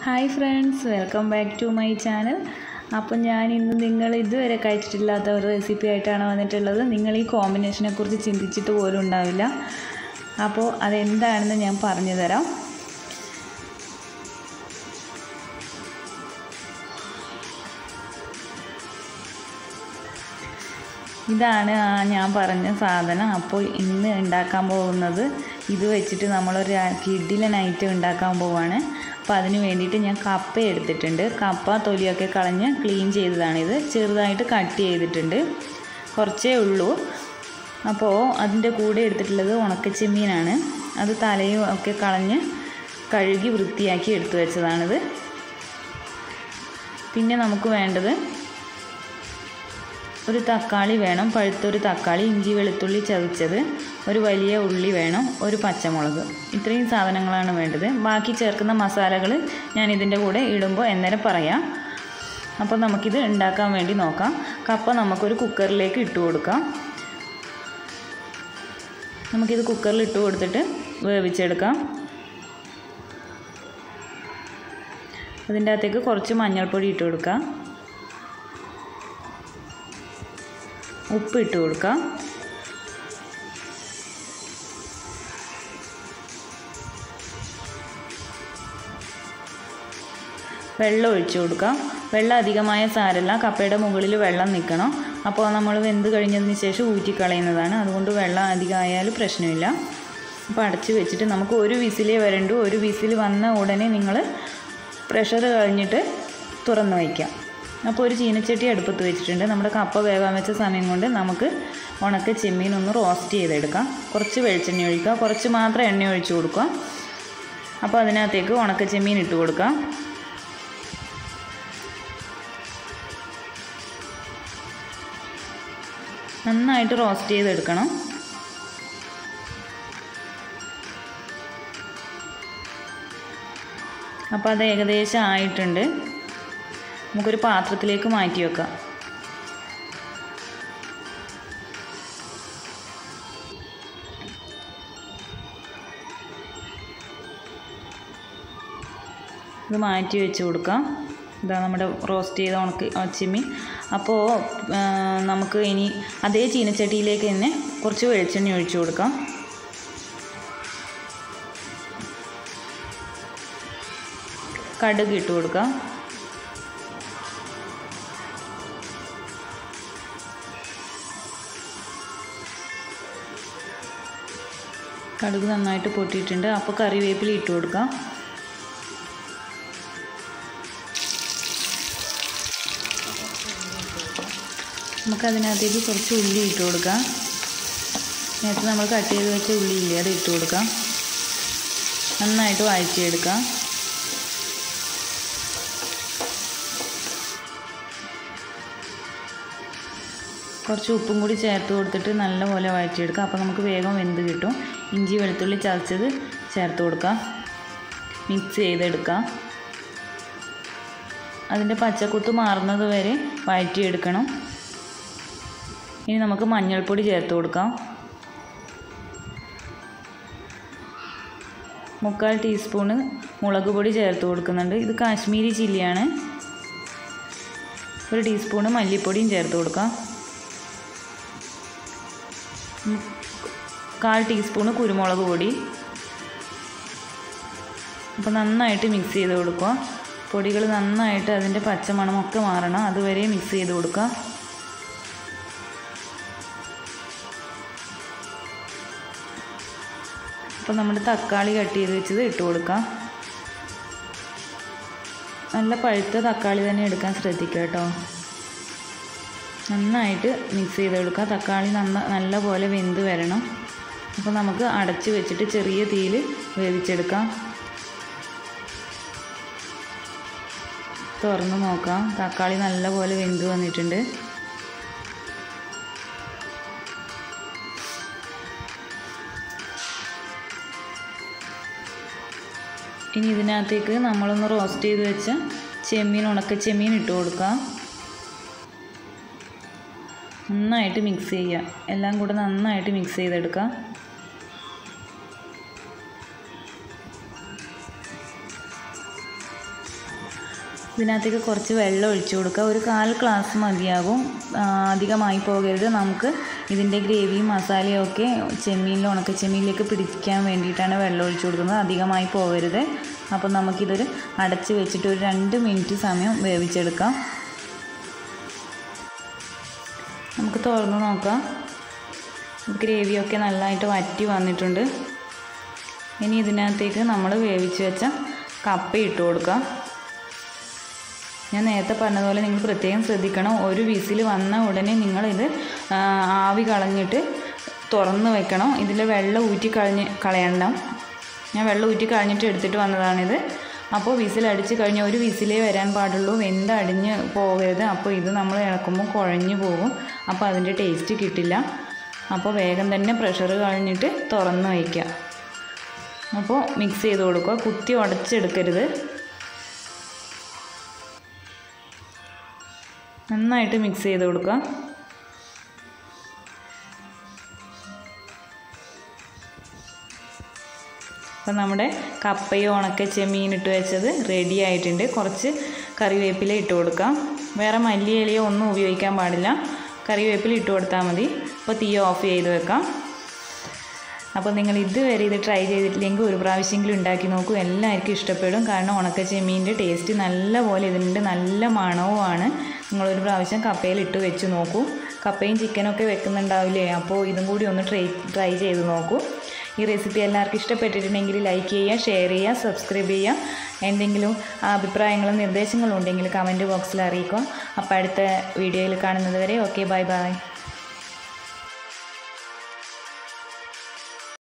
hi friends welcome back to my channel അപ്പം ഞാൻ ഇന്ന് നിങ്ങൾ ഇതുവരെ കഴിച്ചിട്ടില്ലാത്ത ഒരു റെസിപ്പി ആയിട്ടാണ് വന്നിട്ടുള്ളത് നിങ്ങൾ ഈ കോമ്പിനേഷനെ കുറിച്ച് ചിന്തിച്ചിട്ട് പോലും ഉണ്ടാവില്ല അപ്പോൾ അതെന്താണെന്ന് ഞാൻ പറഞ്ഞു തരാം ഇതാണ് ആ ഞാൻ പറഞ്ഞ സാധനം അപ്പോൾ ഇന്ന് ഉണ്ടാക്കാൻ പോകുന്നത് ഇത് വെച്ചിട്ട് നമ്മളൊരു കിഡിലൻ ഐറ്റം ഉണ്ടാക്കാൻ പോവുകയാണ് അപ്പോൾ അതിന് വേണ്ടിയിട്ട് ഞാൻ കപ്പ എടുത്തിട്ടുണ്ട് കപ്പ തൊലിയൊക്കെ കളഞ്ഞ് ക്ലീൻ ചെയ്തതാണിത് ചെറുതായിട്ട് കട്ട് ചെയ്തിട്ടുണ്ട് കുറച്ചേ ഉള്ളൂ അപ്പോൾ അതിൻ്റെ കൂടെ എടുത്തിട്ടുള്ളത് ഉണക്കച്ചെമ്മീനാണ് അത് തലയും ഒക്കെ കളഞ്ഞ് കഴുകി വൃത്തിയാക്കി എടുത്തു വെച്ചതാണിത് പിന്നെ നമുക്ക് വേണ്ടത് ഒരു തക്കാളി വേണം പഴുത്തൊരു തക്കാളി ഇഞ്ചി വെളുത്തുള്ളി ചതച്ചത് ഒരു വലിയ ഉള്ളി വേണം ഒരു പച്ചമുളക് ഇത്രയും സാധനങ്ങളാണ് വേണ്ടത് ബാക്കി ചേർക്കുന്ന മസാലകൾ ഞാൻ ഇതിൻ്റെ കൂടെ ഇടുമ്പോൾ എന്നേരം പറയാം അപ്പോൾ നമുക്കിത് ഉണ്ടാക്കാൻ വേണ്ടി നോക്കാം കപ്പ നമുക്കൊരു കുക്കറിലേക്ക് ഇട്ട് കൊടുക്കാം നമുക്കിത് കുക്കറിൽ ഇട്ട് കൊടുത്തിട്ട് വേവിച്ചെടുക്കാം അതിൻ്റെ അകത്തേക്ക് കുറച്ച് മഞ്ഞൾപ്പൊടി ഇട്ട് കൊടുക്കാം ഉപ്പ് ഇട്ട് കൊടുക്കാം വെള്ളം ഒഴിച്ചു കൊടുക്കാം വെള്ളം അധികമായ സാരല്ല കപ്പയുടെ മുകളിൽ വെള്ളം നിൽക്കണം അപ്പോൾ നമ്മൾ വെന്ത് കഴിഞ്ഞതിന് ശേഷം ഊറ്റിക്കളയുന്നതാണ് അതുകൊണ്ട് വെള്ളം അധികമായാലും പ്രശ്നമില്ല അപ്പോൾ അടച്ച് വെച്ചിട്ട് നമുക്ക് ഒരു വിസിലേ വരണ്ടു ഒരു വിസിൽ വന്ന ഉടനെ നിങ്ങൾ പ്രഷർ കഴിഞ്ഞിട്ട് തുറന്ന് വയ്ക്കാം അപ്പോൾ ഒരു ചീനച്ചട്ടി അടുപ്പത്ത് വെച്ചിട്ടുണ്ട് നമ്മുടെ കപ്പ വേവാൻ വെച്ച സമയം കൊണ്ട് നമുക്ക് ഉണക്ക ചെമ്മീൻ ഒന്ന് റോസ്റ്റ് ചെയ്തെടുക്കാം കുറച്ച് വെളിച്ചെണ്ണ ഒഴിക്കുക കുറച്ച് മാത്രം എണ്ണ ഒഴിച്ച് കൊടുക്കുക അപ്പോൾ അതിനകത്തേക്ക് ഉണക്ക ചെമ്മീൻ ഇട്ട് കൊടുക്കാം നന്നായിട്ട് റോസ്റ്റ് ചെയ്തെടുക്കണം അപ്പോൾ അത് ഏകദേശം ആയിട്ടുണ്ട് നമുക്കൊരു പാത്രത്തിലേക്ക് മാറ്റി വെക്കാം ഇത് മാറ്റി വെച്ച് കൊടുക്കാം ഇതാ നമ്മുടെ റോസ്റ്റ് ചെയ്ത ഉണക്ക് ചിമ്മി അപ്പോൾ നമുക്ക് ഇനി അതേ ചീനച്ചട്ടിയിലേക്ക് തന്നെ കുറച്ച് വെളിച്ചെണ്ണ ഒഴിച്ചു കൊടുക്കാം കടുക് ഇട്ട് കൊടുക്കാം കടുക് നന്നായിട്ട് പൊട്ടിയിട്ടുണ്ട് അപ്പോൾ കറിവേപ്പില ഇട്ട് കൊടുക്കാം നമുക്കതിനകത്തേക്ക് കുറച്ച് ഉള്ളി ഇട്ട് കൊടുക്കാം നേരത്തെ നമ്മൾ കട്ട് ചെയ്ത് വെച്ച ഉള്ളി ഇല്ലേ അത് ഇട്ട് കൊടുക്കാം നന്നായിട്ട് വഴറ്റിയെടുക്കാം കുറച്ച് ഉപ്പും കൂടി ചേർത്ത് കൊടുത്തിട്ട് നല്ലപോലെ വഴറ്റിയെടുക്കാം അപ്പോൾ നമുക്ക് വേഗം വെന്ത് കിട്ടും ഇഞ്ചി വെളുത്തുള്ളി ചതച്ചത് ചേർത്ത് കൊടുക്കാം മിക്സ് ചെയ്തെടുക്കാം അതിൻ്റെ പച്ചക്കുത്ത് മാറുന്നത് വരെ വഴറ്റിയെടുക്കണം ഇനി നമുക്ക് മഞ്ഞൾപ്പൊടി ചേർത്ത് കൊടുക്കാം മുക്കാൽ ടീസ്പൂണ് മുളക് പൊടി ചേർത്ത് കൊടുക്കുന്നുണ്ട് ഇത് കാശ്മീരി ചില്ലിയാണ് ഒരു ടീസ്പൂണ് മല്ലിപ്പൊടിയും ചേർത്ത് കൊടുക്കാം കാൽ ടീസ്പൂണ് കുരുമുളക് പൊടി അപ്പോൾ നന്നായിട്ട് മിക്സ് ചെയ്ത് കൊടുക്കുക പൊടികൾ നന്നായിട്ട് അതിൻ്റെ പച്ചമണമൊക്കെ മാറണം അതുവരെ മിക്സ് ചെയ്ത് കൊടുക്കുക അപ്പോൾ നമ്മുടെ തക്കാളി കട്ട് ചെയ്ത് വെച്ചത് ഇട്ട് കൊടുക്കാം നല്ല പഴുത്ത തക്കാളി തന്നെ എടുക്കാൻ ശ്രദ്ധിക്കുക കേട്ടോ നന്നായിട്ട് മിക്സ് ചെയ്ത് കൊടുക്കുക തക്കാളി നന്ന നല്ല പോലെ വെന്ത് വരണം അപ്പോൾ നമുക്ക് അടച്ച് വെച്ചിട്ട് ചെറിയ തീയിൽ വേവിച്ചെടുക്കാം തുറന്ന് നോക്കാം തക്കാളി നല്ല പോലെ വെന്ത് വന്നിട്ടുണ്ട് ഇനി ഇതിനകത്തേക്ക് നമ്മളൊന്ന് റോസ്റ്റ് ചെയ്ത് വെച്ച ചെമ്മീൻ ഉണക്ക ചെമ്മീൻ ഇട്ട് കൊടുക്കാം നന്നായിട്ട് മിക്സ് ചെയ്യുക എല്ലാം കൂടെ നന്നായിട്ട് മിക്സ് ചെയ്തെടുക്കാം ഇതിനകത്തേക്ക് കുറച്ച് വെള്ളം ഒഴിച്ചു കൊടുക്കുക ഒരു കാൽ ഗ്ലാസ് മതിയാകും ആ, അധികമായി പോകരുത് നമുക്ക് ഇതിൻ്റെ ഗ്രേവിയും മസാലയും ഒക്കെ ചെമ്മീനിൽ ഉണക്ക ചെമ്മീനിലേക്ക് പിടിക്കാൻ വേണ്ടിയിട്ടാണ് വെള്ളം ഒഴിച്ചു കൊടുക്കുന്നത് അധികമായി പോകരുത് അപ്പോൾ നമുക്കിതൊരു അടച്ച് വെച്ചിട്ട് ഒരു രണ്ട് മിനിറ്റ് സമയം വേവിച്ചെടുക്കാം നമുക്ക് തുറന്ന് നോക്കാം ഗ്രേവിയൊക്കെ നല്ലതായിട്ട് വറ്റി വന്നിട്ടുണ്ട് ഇനി ഇതിനകത്തേക്ക് നമ്മൾ വേവിച്ച് വെച്ച കപ്പ ഇട്ട് കൊടുക്കാം ഞാൻ നേരത്തെ പറഞ്ഞതുപോലെ നിങ്ങൾ പ്രത്യേകം ശ്രദ്ധിക്കണം ഒരു വിസിൽ വന്ന ഉടനെ നിങ്ങളിത് ആ, ആവി കളഞ്ഞിട്ട് തുറന്ന് വെക്കണം ഇതിൽ വെള്ളം ഊറ്റി കളഞ്ഞ് കളയണ്ട ഞാൻ വെള്ളം ഊറ്റി കളഞ്ഞിട്ട് എടുത്തിട്ട് വന്നതാണിത് അപ്പോൾ വിസിൽ അടിച്ച് കഴിഞ്ഞാൽ ഒരു വിസിലേ വരാൻ പാടുള്ളൂ വെന്ത് അടിഞ്ഞ് പോകരുത് അപ്പോൾ ഇത് നമ്മൾ ഇളക്കുമ്പോൾ കുഴഞ്ഞു പോകും അപ്പോൾ അതിൻ്റെ ടേസ്റ്റ് കിട്ടില്ല അപ്പോൾ വേഗം തന്നെ പ്രഷർ കളഞ്ഞിട്ട് തുറന്ന് വയ്ക്കുക അപ്പോൾ മിക്സ് ചെയ്ത് കൊടുക്കുക കുത്തി ഉടച്ചെടുക്കരുത് നന്നായിട്ട് മിക്സ് ചെയ്ത് കൊടുക്കുക അപ്പം നമ്മുടെ കപ്പയും ഉണക്ക ചെമ്മീൻ ഇട്ട് വെച്ചത് റെഡി ആയിട്ടുണ്ട് കുറച്ച് കറിവേപ്പില ഇട്ട് കൊടുക്കാം വേറെ മല്ലിയിലയോ ഒന്നും ഉപയോഗിക്കാൻ പാടില്ല കറിവേപ്പില ഇട്ട് കൊടുത്താൽ മതി അപ്പോൾ തീ ഓഫ് ചെയ്ത് വെക്കാം അപ്പോൾ നിങ്ങൾ ഇതുവരെ ഇത് ട്രൈ ചെയ്തിട്ടില്ലെങ്കിൽ ഒരു പ്രാവശ്യമെങ്കിലും ഉണ്ടാക്കി നോക്കൂ എല്ലാവർക്കും ഇഷ്ടപ്പെടും കാരണം ഉണക്ക ചെമ്മീൻ്റെ ടേസ്റ്റ് നല്ല പോലെ ഇതിനുണ്ട് നല്ല മണവുമാണ് നിങ്ങളൊരു പ്രാവശ്യം കപ്പയിൽ ഇട്ട് വെച്ച് നോക്കൂ കപ്പയും ചിക്കനൊക്കെ വെക്കുന്നുണ്ടാവില്ലേ അപ്പോൾ ഇതും കൂടി ഒന്ന് ട്രൈ ട്രൈ ചെയ്ത് നോക്കൂ ഈ റെസിപ്പി എല്ലാവർക്കും ഇഷ്ടപ്പെട്ടിട്ടുണ്ടെങ്കിൽ ലൈക്ക് ചെയ്യുക ഷെയർ ചെയ്യുക സബ്സ്ക്രൈബ് ചെയ്യുക എന്തെങ്കിലും അഭിപ്രായങ്ങളും നിർദ്ദേശങ്ങളും ഉണ്ടെങ്കിൽ കമൻറ്റ് ബോക്സിൽ അറിയിക്കുക അപ്പോൾ അടുത്ത വീഡിയോയിൽ കാണുന്നത് വരെ ഓക്കെ ബൈ ബൈ